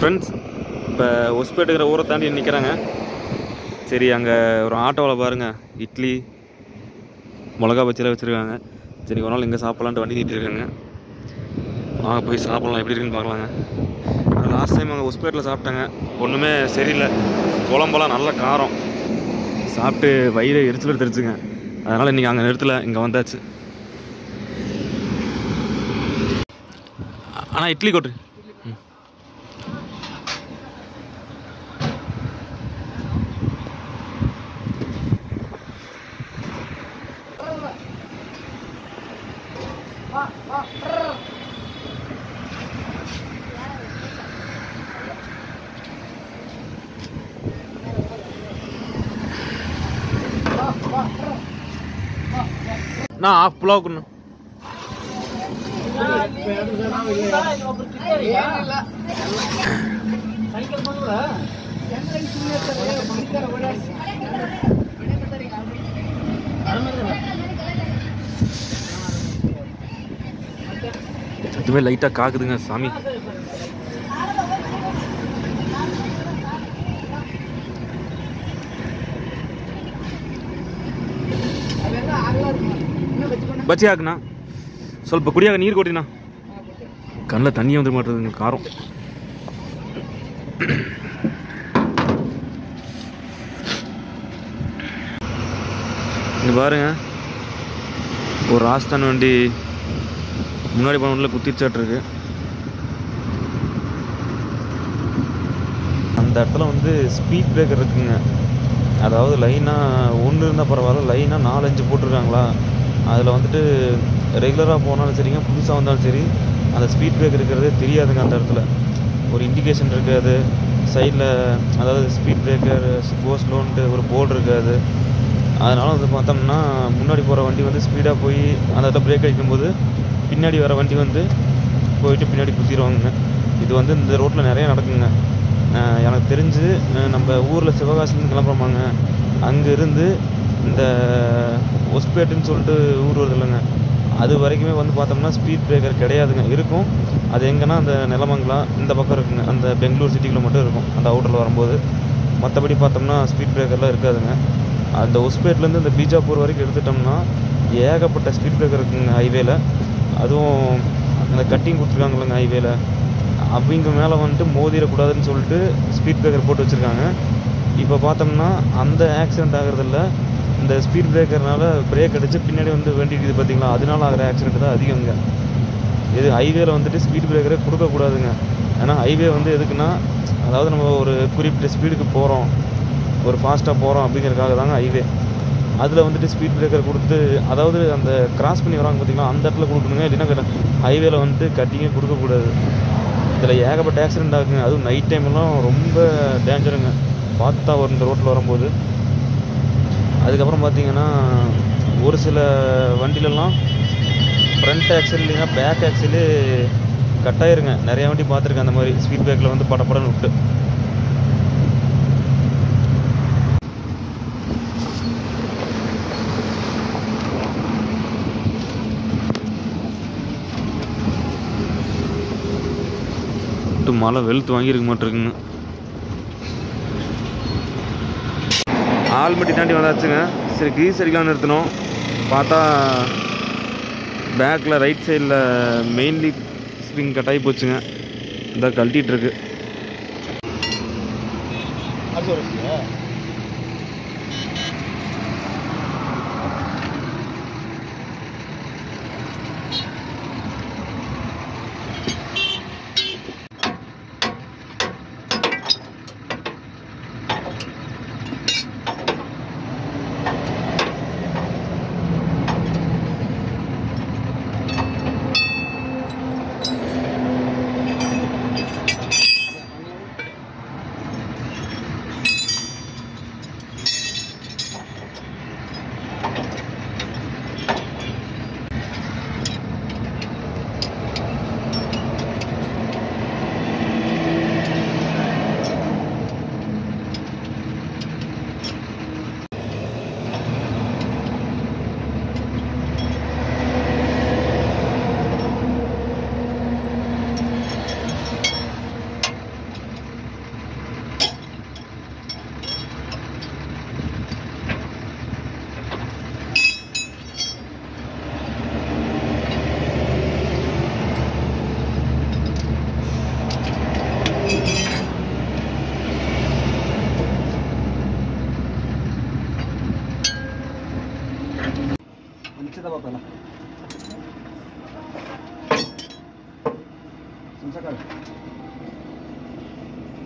Friends இப்போ ஒஸ்பேட்டுங்கிற ஊரை தாண்டி நிற்கிறாங்க சரி அங்கே ஒரு ஆட்டோவில் பாருங்கள் இட்லி மிளகா பச்சிலாம் வச்சுருக்காங்க சரி ஒரு நாள் இங்கே சாப்பிட்லான்ட்டு வண்டி நீட்டு இருக்காங்க வாங்க போய் சாப்பிட்லாம் எப்படி இருக்குன்னு பார்க்கலாங்க லாஸ்ட் டைம் அங்கே ஒஸ்பேட்டில் சாப்பிட்டாங்க ஒன்றுமே சரியில்லை குழம்பெல்லாம் நல்ல காரம் சாப்பிட்டு வயிறு எரிச்சல் எடுத்துருச்சுங்க அதனால் இன்றைக்கி அங்கே நிறுத்தல இங்கே வந்தாச்சு ஆனால் இட்லி கொட்டு ம். நான் ஆஃப் புலாவ் கொண்டு சத்துமே லைட்டாக காக்குதுங்க சாமி பச்சி ஆக்குண்ணா ಸ್ವಲ್ಪ ಕುಡಿಯಾಗ ನೀರು ಕೊಟ್ಟಿನಾ கண்ணில் தண்ணி வந்துட மாட்டேதுங்க காரம் இங்கே பாருங்க ஒரு ராஜஸ்தான் வண்டி முன்னாடி போன வண்டியில் குத்திச்சாட்டிருக்கு அந்த இடத்துல வந்து ஸ்பீட் பிரேக்கர் இருக்குங்க அதாவது லைனாக ஒன்று இருந்தால் பரவாயில்ல லைனாக நாலஞ்சு போட்டிருக்காங்களா அதில் வந்துட்டு ரெகுலராக போனாலும் சரிங்க புதுசாக வந்தாலும் சரி அந்த ஸ்பீட் பிரேக் இருக்கிறதே தெரியாதுங்க அந்த இடத்துல ஒரு இண்டிகேஷன் இருக்காது சைடில் அதாவது ஸ்பீட் பிரேக்கர் கோ ஸ்லோன்ட்டு ஒரு போர்டு இருக்காது அதனால் வந்து பார்த்தோம்னா முன்னாடி போகிற வண்டி வந்து ஸ்பீடாக போய் அந்த இடத்துல பிரேக் அடிக்கும்போது பின்னாடி வர வண்டி வந்து போயிட்டு பின்னாடி குத்திடுவாங்க இது வந்து இந்த ரோட்டில் நிறைய நடக்குங்க அஹ் எனக்கு தெரிஞ்சு அஹ் நம்ம ஊரில் சிவகாசிலேருந்து கிளம்புறோமாங்க அங்கேருந்து இந்த ஒஸ்பேட்டுன்னு சொல்லிட்டு ஊர் வருது இல்லைங்க அது வரைக்குமே வந்து பார்த்தோம்னா ஸ்பீட் பிரேக்கர் கிடையாதுங்க இருக்கும் அது எங்கன்னா அந்த நிலமங்கலம் இந்த பக்கம் இருக்குங்க அந்த பெங்களூர் சிட்டிக்குள்ளே மட்டும் இருக்கும் அந்த அவுட்டரில் வரும்போது மற்றபடி பார்த்தோம்னா ஸ்பீட் பிரேக்கர்லாம் இருக்காதுங்க அந்த ஒஸ்பேட்லேருந்து இந்த பீஜாப்பூர் வரைக்கும் எடுத்துட்டோம்னா ஏகப்பட்ட ஸ்பீட் பிரேக்கர் இருக்குங்க ஹைவேல அதுவும் அந்த கட்டிங் கொடுத்துருக்காங்களங்க ஹைவேல அவங்க மேலே வந்துட்டு மோதிடக்கூடாதுன்னு சொல்லிட்டு ஸ்பீட் பிரேக்கர் போட்டு வச்சுருக்காங்க இப்போ பார்த்தோம்னா அந்த ஆக்சிடென்ட் ஆகிறதில்ல இந்த ஸ்பீட் பிரேக்கர்னால பிரேக் அடித்து பின்னாடி வந்து வண்டி இருக்குது பார்த்தீங்களா அதனால ஆகிற ஆக்சிடென்ட் தான் அதிகங்க இது ஹைவேல வந்துட்டு ஸ்பீட் பிரேக்கரே கொடுக்கக்கூடாதுங்க ஏன்னா ஹைவே வந்து எதுக்குன்னா அதாவது நம்ம ஒரு குறிப்பிட்ட ஸ்பீடுக்கு போகிறோம் ஒரு ஃபாஸ்ட்டாக போகிறோம் அப்படிங்கிறதுக்காக தாங்க ஹைவே அதில் வந்துட்டு ஸ்பீட் பிரேக்கர் கொடுத்து அதாவது அந்த கிராஸ் பண்ணி வராங்க பார்த்தீங்களா அந்த இடத்துல கொடுக்கணுங்க இல்லைன்னா ஹைவேல வந்துட்டு கட்டிங்கே கொடுக்கக்கூடாது இதில் ஏகப்பட்ட ஆக்சிடென்ட் ஆகுங்க அதுவும் நைட் டைம்லாம் ரொம்ப டேஞ்சருங்க பார்த்து தான் வரும் இந்த ரோட்டில் வரும்போது அதுக்கப்புறம் பார்த்தீங்கன்னா ஒரு சில வண்டிலெல்லாம் ஃப்ரண்ட் ஆக்சில் இல்லைன்னா பேக் ஆக்சிலு கட் ஆயிருங்க நிறைய வண்டி பார்த்துருக்கேன் அந்த மாதிரி ஸ்பீட் பிரேக்கில் வந்து படப்படன்னு விட்டு விட்டு மழை வெளுத்து வாங்கியிருக்க மாட்டிருக்குங்க ஆல்மட்டி தாண்டி வந்தாச்சுங்க சரி கீஸ் அடிக்கலாம் நிறுத்தினோம் பார்த்தா பேக்கில் ரைட் சைடில் மெயின்லி ஸ்ப்ரிங் கட் ஆகி போச்சுங்க இந்த கழட்டிட்டு இருக்கு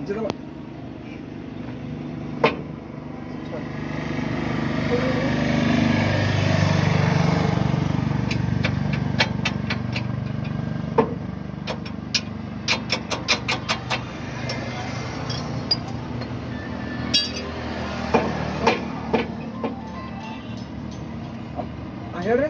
வச்சுக்கலாம் ಹಾಂ ಹೇಳ್ರಿ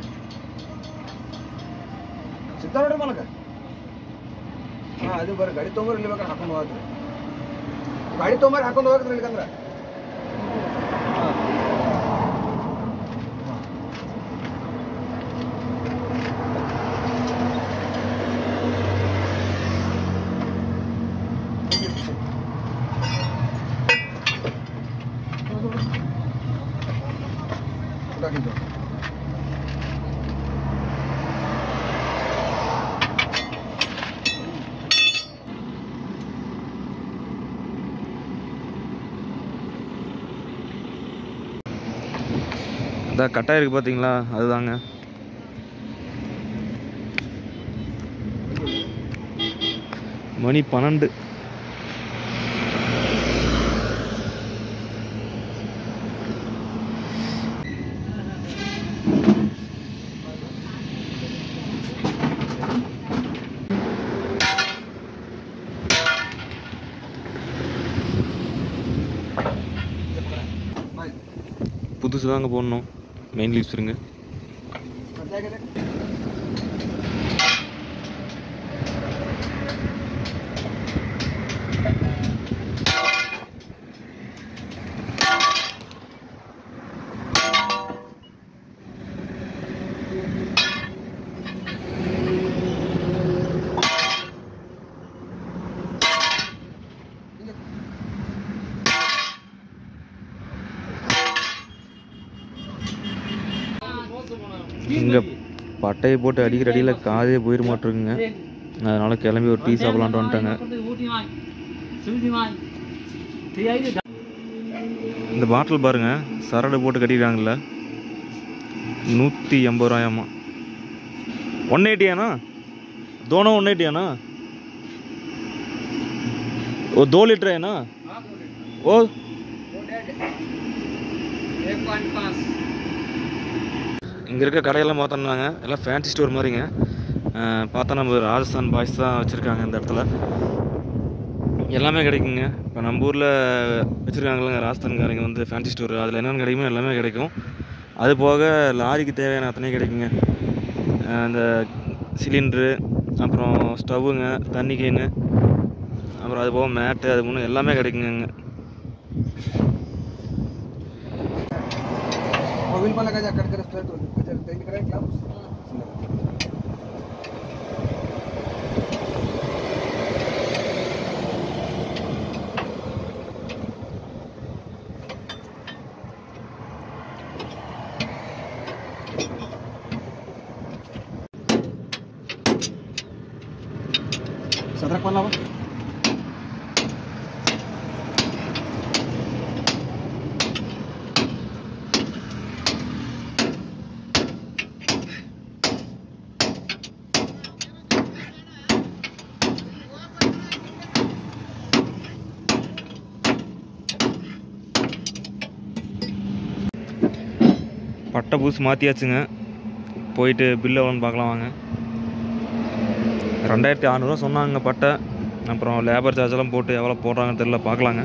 ಸಿಗ್ತಾವ ನೋಡ್ರಿ ಮಲಕ ಹಾಂ ಅದು ಬರ್ರಿ ಗಾಡಿ ತೊಗೊಂಬರ್ರಿ ಇಲ್ಲಿ ಬೇಕಾದ್ರೆ ಹಾಕೊಂಡು ಹೋಗ್ರಿ ಗಾಡಿ ತೊಗೊಂಬರ್ರಿ ಹಾಕೊಂಡು ಹೋಗ್ರಿ ಇಲ್ಲಿಕಂದ್ರೆ ಹಾಂ ಗಾಡಿ இந்த கட்டாயம் இருக்குது பார்த்தீங்களா அதுதாங்க மணி பன்னெண்டு புதுசு தாங்க போடணும் மெயின் லீவ்ஸ் இருங்க இங்கே பட்டையை போட்டு அடிக்கிற அடியில் காதே போயிட மாட்டிருக்குங்க அதனால கிளம்பி ஒரு டீ சாப்பிடலான்ட்டு வந்துட்டாங்க இந்த பாட்டில் பாருங்க சரடு போட்டு கட்டிக்கிறாங்கல்ல நூற்றி எண்பது ரூபாயாமா ஒன் எயிட்டியாண்ணா दोनों वन एटी है ना वो दो लीटर है ना वो இங்கே இருக்க கடையெல்லாம் பார்த்தோம்னாங்க எல்லாம் ஃபேன்சி ஸ்டோர் மாதிரிங்க அஹ் பார்த்தா நம்ம ராஜஸ்தான் பாய்ஸ் தான் வச்சுருக்காங்க இந்த இடத்துல எல்லாமே கிடைக்குங்க இப்போ நம்ம ஊரில் வச்சுருக்காங்களங்க ராஜஸ்தான்காரங்க வந்து ஃபேன்சி ஸ்டோர் அதில் என்னென்ன கிடைக்குமோ எல்லாமே கிடைக்கும் அது போக லாரிக்கு தேவையான அத்தனையும் கிடைக்குங்க அஹ் இந்த சிலிண்ட்ரு அப்புறம் ஸ்டவ்வுங்க தண்ணி கேனு அப்புறம் அது போக மேட்டு அது மூணு எல்லாமே கிடைக்குங்க இங்க. मोबाईल मला काय अकड करत त्यांनी करायला सदरक पण लावा பட்டை பூசு மாற்றியாச்சுங்க போயிட்டு பில்லு எவ்வளோன்னு பார்க்கலாம் வாங்க ரெண்டாயிரத்தி அறநூறுவா சொன்னாங்க பட்டை அப்புறம் லேபர் சார்ஜெல்லாம் போட்டு எவ்வளோ போடுறாங்கன்னு தெரில பார்க்கலாங்க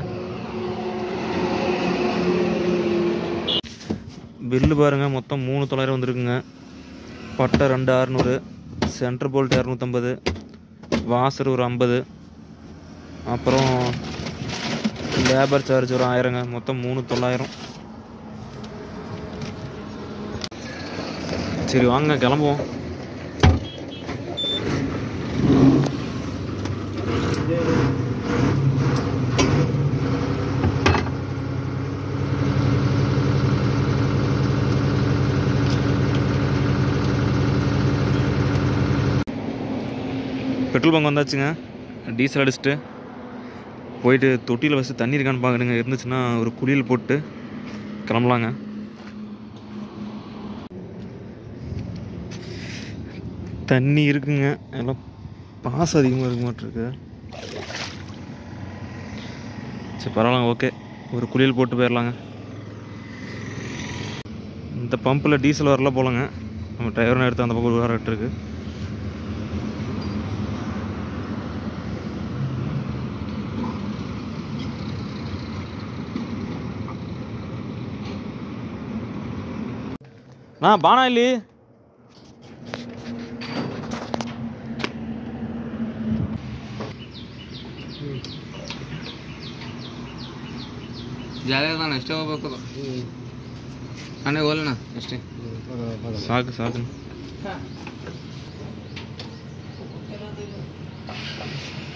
பில்லு பாருங்கள் மொத்தம் மூணு தொள்ளாயிரம் வந்திருக்குங்க பட்டை ரெண்டு அறநூறு சென்டர் போல்ட் இரநூத்தம்பது வாசர் ஒரு ஐம்பது அப்புறம் லேபர் சார்ஜ் ஒரு ஆயிரங்க மொத்தம் மூணு தொள்ளாயிரம் சரி வாங்க கிளம்புவோம் பெட்ரோல் பங்க் வந்தாச்சுங்க டீசல் அடிச்சுட்டு போயிட்டு தொட்டியில் வச்சு தண்ணி இருக்கான்னு பார்க்கணுங்க இருந்துச்சுன்னா ஒரு குளியல் போட்டு கிளம்பலாங்க தண்ணி இருக்குங்க எல்லாம் பாசம் அதிகமாக இருக்க மாட்டிருக்கு சரி பரவாயில்ல ஓகே ஒரு குளியல் போட்டு போயிடலாங்க இந்த பம்பில் டீசல் வரல போலங்க நம்ம டிரைவர்னு எடுத்து அந்த பக்கம் ஒரு வாரம் இருக்கு ನಾ ಬಾಣ ಇಲ್ಲಿ ಜಾಗ ಅದಾನ ಅಷ್ಟೇ ಹೋಗ್ಬೇಕು ಅಣ್ಣ ಹೋಲಣ್ಣ ಅಷ್ಟೇ ಸಾಕು ಸಾಕು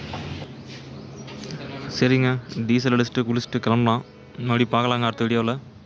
சரிங்க டீசல் அடிச்சுட்டு குளிச்சுட்டு கிளம்பலாம் மறுபடியும் பார்க்கலாங்க அடுத்த வீடியோவில்